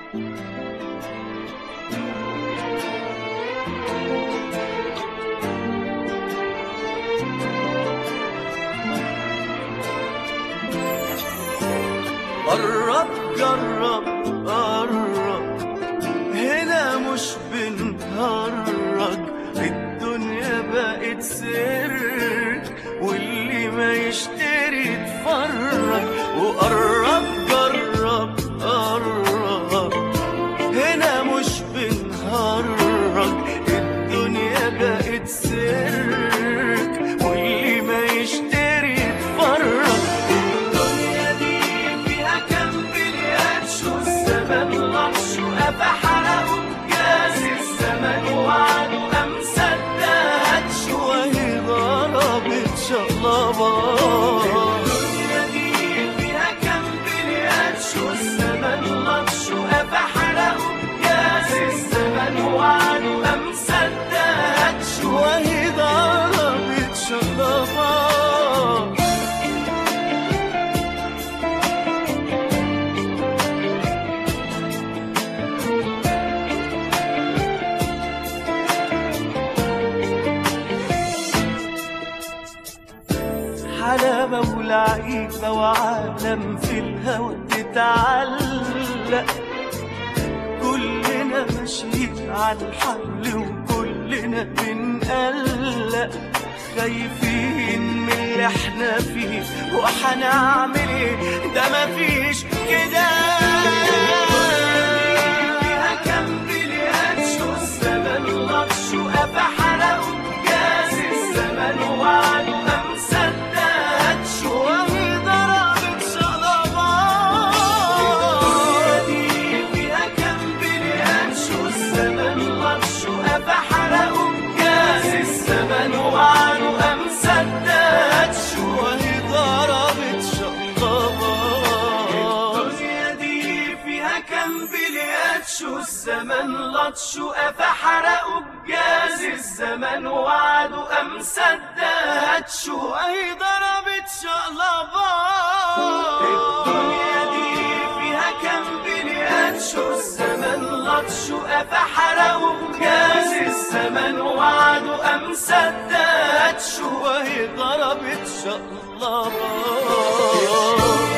قرب جرب قرب هنا مش بنهرج الدنيا بقت سرك واللي ما يشتري يتفرج وقرب جرب قرب هنا مش بنهرج الدنيا بقت سرك واللي ما يشتري يتفرج الدنيا دي فيها كم بليات شو الزمن لطش وقفا حرقوا بجاز الزمن وعدوا أم صدقت شو هي ضربت شقلبات الدنيا دي فيها كم بليات شو الزمن لطش وقفا حرقوا بجاز الزمن وعدوا أم صدقت شو هي ضربت شقلبات حلاوة ولعيبة وعالم في الهوى تتعلق كلنا ماشيين على الحبل وكلنا بنقلق خايفين من اللي احنا فيه وهنعمل ايه ده مفيش كده فيها كم بليات شو الزمن لطش وقفا حرقوا جاز الزمن وعدوا أم صدقت شو وهي ضربت شقلبات الدنيا دي فيها كم بليات شو الزمن لطش وقفا حرقوا جاز الزمن وعدوا أم صدقت شو وهي ضربت شقلبات الدنيا دي فيها كم بليات شو الزمن لطش وقفا حرقوا بجاز الزمن وعدوا أم صدقت شو أي ضربت شقلبات الدنيا دي فيها كم بليات شو الزمن لطش وقفا حرقوا بجاز الزمن وعدوا أم صدقت شو أي ضربت شقلبات